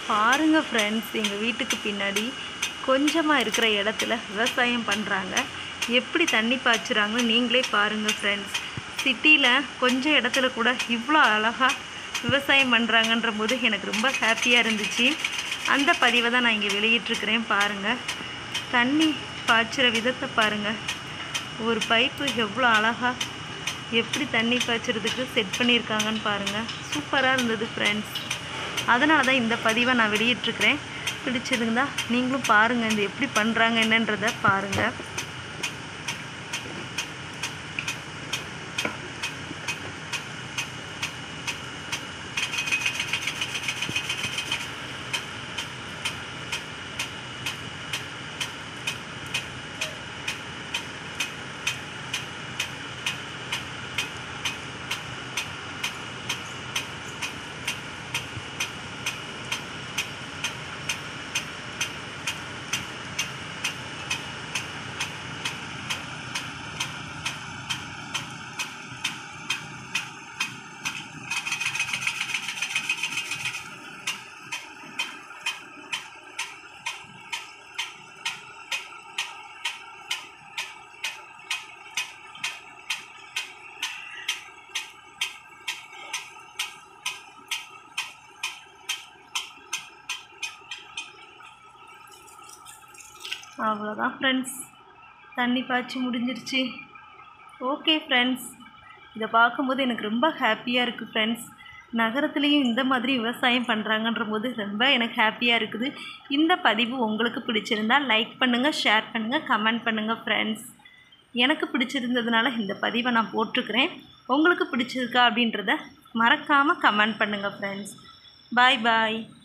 பாருங்கள் ஃப்ரெண்ட்ஸ் எங்கள் வீட்டுக்கு பின்னாடி கொஞ்சமாக இருக்கிற இடத்துல விவசாயம் பண்ணுறாங்க எப்படி தண்ணி பாய்ச்சுறாங்கன்னு நீங்களே பாருங்கள் ஃப்ரெண்ட்ஸ் சிட்டியில் கொஞ்சம் இடத்துல கூட இவ்வளோ அழகாக விவசாயம் பண்ணுறாங்கன்ற போது எனக்கு ரொம்ப ஹாப்பியாக இருந்துச்சு அந்த பதிவை தான் நான் இங்கே வெளியிட்ருக்கிறேன் பாருங்கள் தண்ணி பாய்ச்சுற விதத்தை பாருங்கள் ஒரு பைப்பு எவ்வளோ அழகாக எப்படி தண்ணி பாய்ச்சறதுக்கு செட் பண்ணியிருக்காங்கன்னு பாருங்கள் சூப்பராக இருந்தது ஃப்ரெண்ட்ஸ் அதனால தான் இந்த பதிவை நான் வெளியிட்ருக்கிறேன் பிடிச்சிருந்தா நீங்களும் பாருங்கள் இந்த எப்படி பண்ணுறாங்க என்னன்றதை பாருங்கள் அவ்வளோதான் ஃப்ரெண்ட்ஸ் தண்ணி பாய்ச்சி முடிஞ்சிருச்சு ஓகே ஃப்ரெண்ட்ஸ் இதை பார்க்கும்போது எனக்கு ரொம்ப ஹாப்பியாக இருக்குது ஃப்ரெண்ட்ஸ் நகரத்துலேயும் இந்த மாதிரி விவசாயம் பண்ணுறாங்கன்ற போது ரொம்ப எனக்கு ஹாப்பியாக இருக்குது இந்த பதிவு உங்களுக்கு பிடிச்சிருந்தா லைக் பண்ணுங்கள் ஷேர் பண்ணுங்கள் கமெண்ட் பண்ணுங்கள் ஃப்ரெண்ட்ஸ் எனக்கு பிடிச்சிருந்ததுனால இந்த பதிவை நான் போட்டிருக்கிறேன் உங்களுக்கு பிடிச்சிருக்கா அப்படின்றத மறக்காமல் கமெண்ட் பண்ணுங்கள் ஃப்ரெண்ட்ஸ் பாய் பாய்